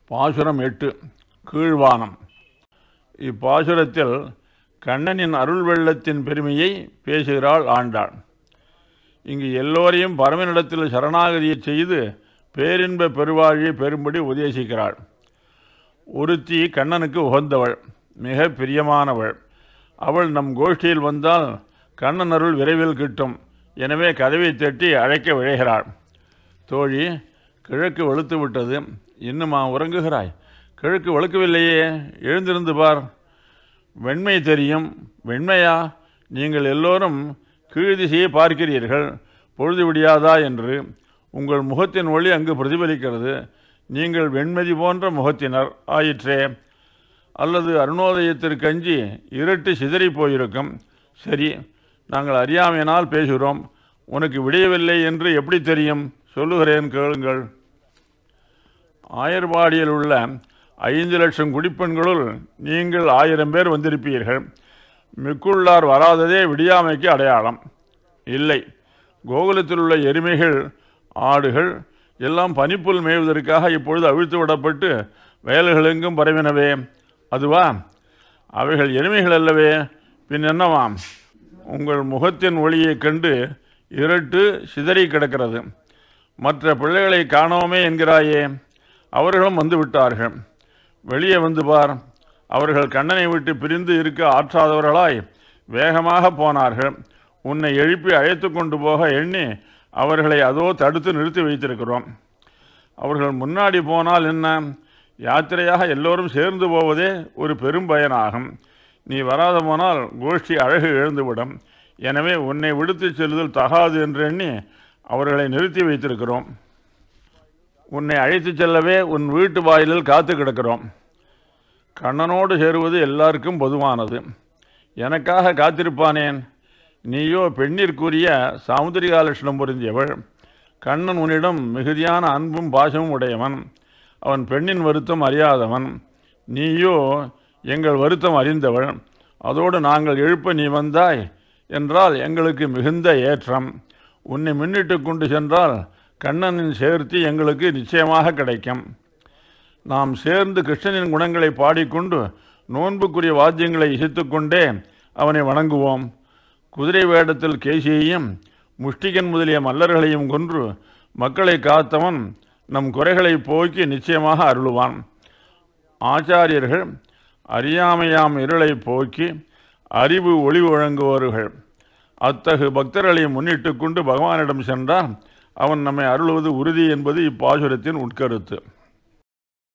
பாசுரம் எட்டு கீழ்வானம் இப்பாசுரத்தில் கண்ணனின் அருள் வெள்ளத்தின் பெருமையை பேசுகிறாள் ஆண்டாள் இங்கு எல்லோரையும் பரமனிடத்தில் சரணாகதியை செய்து பேரின்ப பெருவாழியை பெறும்படி உபதேசிக்கிறாள் ஒருத்தி கண்ணனுக்கு உகந்தவள் மிக பிரியமானவள் அவள் நம் கோஷ்டியில் வந்தால் கண்ணன் அருள் விரைவில் கிட்டும் எனவே கதவை தட்டி அழைக்க விழைகிறாள் தோழி கிழக்கு வெளுத்து விட்டது இன்னுமா உறங்குகிறாய் கிழக்கு வெளுக்கவில்லையே எழுந்திருந்து பார் வெண்மை தெரியும் வெண்மையா நீங்கள் எல்லோரும் கீழ் திசையை பார்க்கிறீர்கள் பொழுது விடியாதா என்று உங்கள் முகத்தின் ஒளி அங்கு பிரதிபலிக்கிறது நீங்கள் வெண்மதி போன்ற முகத்தினர் ஆயிற்றே அல்லது அருணோதயத்திற்கு அஞ்சி இருட்டு சிதறி போயிருக்கும் சரி நாங்கள் அறியாமையினால் பேசுகிறோம் உனக்கு விடியவில்லை என்று எப்படி தெரியும் சொல்லுகிறேன் கேளுங்கள் ஆயர்பாடியில் உள்ள ஐந்து லட்சம் குடிப்பெண்களுள் நீங்கள் ஆயிரம் பேர் வந்திருப்பீர்கள் மிக்குள்ளார் வராததே விடியாமைக்கு அடையாளம் இல்லை கோகுலத்தில் உள்ள எருமைகள் ஆடுகள் எல்லாம் பனிப்புல் மேய்வதற்காக இப்பொழுது அவிழ்த்து விடப்பட்டு வயல்களெங்கும் பரவினவே அதுவா அவைகள் எருமைகள் அல்லவே பின் என்னவாம் உங்கள் முகத்தின் ஒளியைக் கண்டு இருட்டு சிதறி கிடக்கிறது மற்ற பிள்ளைகளை காணோமே என்கிறாயே அவர்களும் வந்து விட்டார்கள் வெளியே வந்து பார் அவர்கள் கண்ணனை விட்டு பிரிந்து இருக்க ஆற்றாதவர்களாய் வேகமாக போனார்கள் உன்னை எழுப்பி அழைத்து கொண்டு போக எண்ணி அவர்களை அதோ தடுத்து நிறுத்தி வைத்திருக்கிறோம் அவர்கள் முன்னாடி போனால் என்ன யாத்திரையாக எல்லோரும் சேர்ந்து போவதே ஒரு பெரும் பயனாகும் நீ வராத போனால் கோஷ்டி அழகு எழுந்துவிடும் எனவே உன்னை விடுத்துச் செல்லுதல் தகாது என்று எண்ணி அவர்களை நிறுத்தி வைத்திருக்கிறோம் உன்னை அழைத்துச் செல்லவே உன் வீட்டு வாயிலில் காத்து கிடக்கிறோம் கண்ணனோடு சேருவது எல்லாருக்கும் பொதுவானது எனக்காக காத்திருப்பானேன் நீயோ பெண்ணிற்குரிய சாமுதிரிகாலட்சணம் பொருந்தியவள் கண்ணன் உன்னிடம் மிகுதியான அன்பும் பாசமும் உடையவன் அவன் பெண்ணின் வருத்தம் அறியாதவன் நீயோ எங்கள் வருத்தம் அறிந்தவள் அதோடு நாங்கள் எழுப்ப நீ வந்தாய் என்றால் எங்களுக்கு மிகுந்த ஏற்றம் உன்னை முன்னிட்டு கொண்டு சென்றால் கண்ணனின் சேர்த்தி எங்களுக்கு நிச்சயமாக கிடைக்கும் நாம் சேர்ந்து கிருஷ்ணனின் குணங்களை பாடிக்கொண்டு நோன்புக்குரிய வாத்தியங்களை இசைத்துக்கொண்டே அவனை வணங்குவோம் குதிரை வேடத்தில் கேசியையும் முஷ்டிகன் முதலிய மல்லர்களையும் கொன்று மக்களை காத்தவன் நம் குறைகளை போக்கி நிச்சயமாக அருளுவான் ஆச்சாரியர்கள் அறியாமையாம் இருளை போக்கி அறிவு ஒளி வழங்குவார்கள் அத்தகு பக்தர்களை முன்னிட்டு கொண்டு பகவானிடம் சென்றால் அவன் நம்மை அருளுவது உறுதி என்பது இப்பாசுரத்தின் உட்கருத்து